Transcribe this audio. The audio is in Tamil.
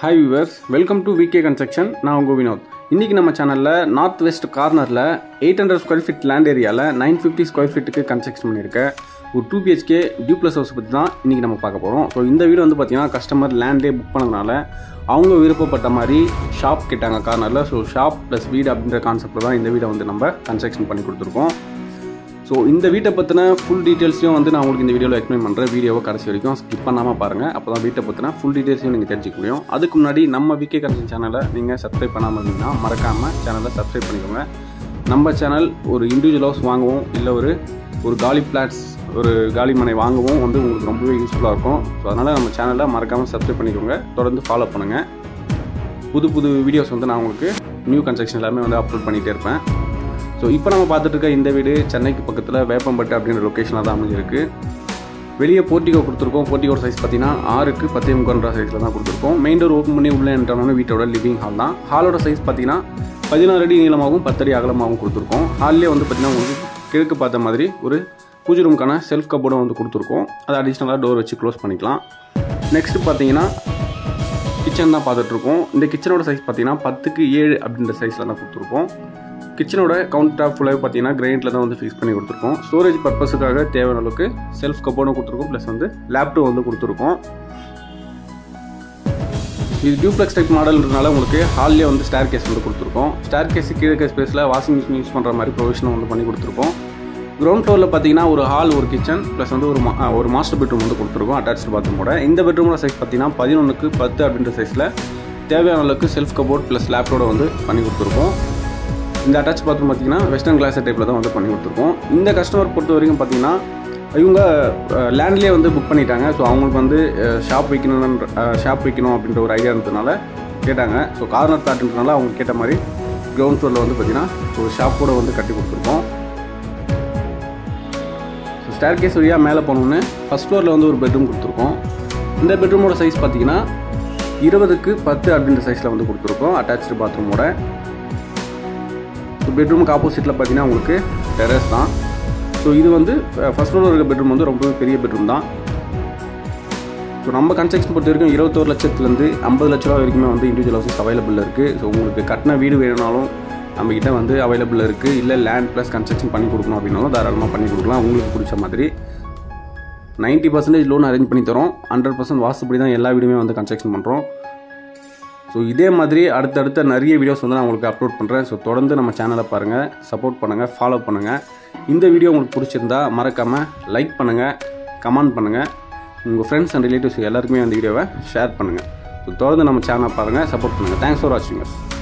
hi viewers welcome to VK construction நான் உங்கள் வினோத் இன்றைக்கி நம்ம சேனலில் நார்த் வெஸ்ட் கார்னரில் eight hundred square feet land ஏரியாவில் நைன் ஃபிஃப்டி ஸ்கொயர் ஃபீட்டுக்கு கன்ஸ்ட்ரக்ஷன் பண்ணியிருக்கேன் ஒரு டூ பிஹெச்கே டியூப்ளஸ் ஹவுஸ் பற்றி தான் இன்றைக்கி நம்ம பார்க்க போகிறோம் ஸோ இந்த வீடு வந்து பார்த்திங்கன்னா கஸ்டமர் லேண்டே புக் பண்ணதுனால அவங்க விருப்பப்பட்ட மாதிரி ஷாப் கேட்டாங்க கார்னரில் ஸோ ஷாப் ப்ளஸ் வீடு அப்படின்ற கான்செப்டில் தான் இந்த வீடை வந்து நம்ம கன்ஸ்ட்ரக்ஷன் பண்ணி கொடுத்துருக்கோம் ஸோ இந்த வீட்டை பற்றின ஃபுல் டீட்டெயில்ஸையும் வந்து நான் உங்களுக்கு இந்த வீடியோவில் எக்ஸ்பிளைன் பண்ணுறேன் வீடியோவை கடைசி வரைக்கும் ஸ்கிப் பண்ணாமல் பாருங்கள் அப்போ தான் வீட்டை பற்றின ஃபுல் டீட்டெயில்ஸையும் நீங்கள் தெரிஞ்சுக்க முடியும் அதுக்கு முன்னாடி நம்ம விகே கன்சன் சேனலை நீங்கள் சப்ஸ்கிரைப் பண்ணாமல் இருந்தீங்கன்னா மறக்காமல் சேனலை சப்ஸ்கிரைப் பண்ணிக்கோங்க நம்ம சேனல் ஒரு இண்டிவிஜுவல் ஹவுஸ் வாங்கவும் இல்லை ஒரு ஒரு காலி பிளாட்ஸ் ஒரு காலி மனை வாங்கவும் வந்து உங்களுக்கு ரொம்பவே யூஸ்ஃபுல்லாக இருக்கும் ஸோ அதனால் நம்ம சேனலை மறக்காமல் சப்ஸ்கிரைப் பண்ணிக்கோங்க தொடர்ந்து ஃபாலோ பண்ணுங்கள் புது புது வீடியோஸ் வந்து நான் உங்களுக்கு நியூ கன்ஸ்ட்ரக்ஷன் எல்லாமே வந்து அப்லோட் பண்ணிகிட்டே இருப்பேன் ஸோ இப்போ நம்ம பார்த்துட்டு இருக்க இந்த வீடு சென்னைக்கு பக்கத்தில் வேப்பம்பட்டு அப்படின்ற லொக்கேஷனில் தான் அமைஞ்சிருக்கு வெளியே போர்ட்டிகோ கொடுத்துருக்கோம் போர்ட்டிகோட சைஸ் பார்த்தீங்கன்னா ஆறுக்கு பத்தே முக்கன்ற சைஸில் தான் கொடுத்துருக்கோம் மெயின் டோர் ஓப்பன் பண்ணி உள்ளே என்றாலும் வீட்டோட லிவிங் ஹால் தான் ஹாலோட சைஸ் பார்த்தீங்கன்னா பதினாறு அடி நீளமாகவும் பத்தடி அகலமாகவும் கொடுத்துருக்கோம் ஹால்லே வந்து பார்த்தீங்கன்னா உங்களுக்கு கிழக்கு பார்த்த மாதிரி ஒரு பூஜை ரூமுக்கான செல்ஃப் கப்போர்டும் வந்து கொடுத்துருக்கோம் அதை அடிஷ்னலாக டோர் வச்சு க்ளோஸ் பண்ணிக்கலாம் நெக்ஸ்ட் பார்த்தீங்கன்னா கிச்சன் தான் பார்த்துட்ருக்கோம் இந்த கிச்சனோட சைஸ் பார்த்தீங்கன்னா பத்துக்கு ஏழு அப்படின்ற சைஸில் தான் கொடுத்துருக்கோம் கிச்சனோட கவுண்டர் டாப் ஃபுல்லாக பார்த்தீங்கன்னா கிரைண்டில் தான் வந்து ஃபிக்ஸ் பண்ணி கொடுத்துருக்கோம் ஸ்டோரேஜ் பர்பஸுக்காக தேவையான அளவுக்கு செல்ஃப் கப்போர்டும் கொடுத்துருக்கோம் ப்ளஸ் வந்து லேப்டாப் வந்து கொடுத்துருக்கோம் இது டியூப்ளெக்ஸ் டைப் மாடல்ன்றனால உங்களுக்கு ஹால்லே வந்து ஸ்டேர் கேஸ் வந்து கொடுத்துருக்கோம் ஸ்டேர் கேஸ் கீழே ஸ்பேஸில் வாஷிங் மிஷின் யூஸ் பண்ணுற மாதிரி ப்ரொவிஷனும் வந்து பண்ணி கொடுத்துருக்கோம் கிரவுண்ட் ஃப்ளோரில் பார்த்தீங்கன்னா ஒரு ஹால் ஒரு கிச்சன் ப்ளஸ் வந்து ஒரு மா- ஒரு மாஸ்டர் பெட்ரூம் வந்து கொடுத்துருக்கோம் அட்டாச்சு பாத்ரூமோட இந்த பெட்ரூமோட சைஸ் பார்த்தீங்கன்னா பதினொன்றுக்கு பத்து அப்படின்ற சைஸில் தேவையான அளவுக்கு செல்ஃப் கபோர்ட் ப்ளஸ் லேப்டோட வந்து பண்ணி கொடுத்துருக்கோம் இந்த அட்டாச் பாத்ரூம் பார்த்தீங்கன்னா வெஸ்டர்ன் கிளாஸ் டைப்பில் தான் வந்து பண்ணி கொடுத்துருக்கோம் இந்த கஸ்டமர் பொறுத்த வரைக்கும் பார்த்தீங்கன்னா இவங்க லேண்ட்லேயே வந்து புக் பண்ணிட்டாங்க ஸோ அவங்களுக்கு வந்து ஷாப் வைக்கணுன்ற ஷாப் வைக்கணும் அப்படின்ற ஒரு ஐடியா இருந்ததுனால கேட்டாங்க ஸோ கார்னர் பிளாட்ன்றனால அவங்க கேட்ட மாதிரி கிரவுண்ட் ஃப்ளோரில் வந்து பார்த்தீங்கன்னா ஒரு ஷாப்போட வந்து கட்டி கொடுத்துருக்கோம் ஸோ ஸ்டேர் கேஸ் வழியாக மேலே போனோன்னு ஃபஸ்ட் ஃப்ளோரில் வந்து ஒரு பெட்ரூம் கொடுத்துருக்கோம் இந்த பெட்ரூமோட சைஸ் பார்த்தீங்கன்னா இருபதுக்கு பத்து அப்படின்ற சைஸில் வந்து கொடுத்துருக்கோம் அட்டாச்சு பாத்ரூமோட ஸோ பெட்ரூமுக்கு ஆப்போசிட்டில் பார்த்தீங்கன்னா உங்களுக்கு டெரஸ் தான் ஸோ இது வந்து ஃபஸ்ட் ஃப்ளோரில் இருக்க பெட்ரூம் வந்து ரொம்பவே பெரிய பெட்ரூம் தான் ஸோ நம்ம கன்ஸ்ட்ரக்ஷன் பொறுத்த வரைக்கும் இருபத்தோரு லட்சத்துலேருந்து ஐம்பது லட்ச ரூபா வரைக்குமே வந்து இண்டிவிஜுவல் ஹவுசஸ் அவைலபிள் இருக்குது ஸோ உங்களுக்கு கட்டின வீடு வேணும்னாலும் நம்மக்கிட்ட வந்து அவைலபிள் இருக்குது இல்லை லேண்ட் ப்ளஸ் கன்ஸ்ட்ரக்ஷன் பண்ணி கொடுக்கணும் அப்படின்னாலும் தாராளமாக பண்ணி கொடுக்கலாம் உங்களுக்கு பிடிச்ச மாதிரி நைன்ட்டி பர்சன்டேஜ் லோன் அரேஞ்ச் பண்ணி தரோம் ஹண்ட்ரட் பர்சன்ட் வாசுபடி தான் எல்லா வீடுமே வந்து கன்ஸ்ட்ரக்ஷன் பண்ணுறோம் ஸோ இதே மாதிரி அடுத்தடுத்த நிறைய வீடியோஸ் வந்து நான் உங்களுக்கு அப்லோட் பண்ணுறேன் ஸோ தொடர்ந்து நம்ம சேனலை பாருங்கள் சப்போர்ட் பண்ணுங்கள் ஃபாலோ பண்ணுங்கள் இந்த வீடியோ உங்களுக்கு பிடிச்சிருந்தா மறக்காமல் லைக் பண்ணுங்கள் கமெண்ட் பண்ணுங்கள் உங்கள் ஃப்ரெண்ட்ஸ் அண்ட் ரிலேட்டிவ்ஸ் எல்லாருக்குமே அந்த வீடியோவை ஷேர் பண்ணுங்கள் ஸோ தொடர்ந்து நம்ம சேனலை பாருங்கள் சப்போர்ட் பண்ணுங்கள் தேங்க்ஸ் ஃபார் வாட்சிங்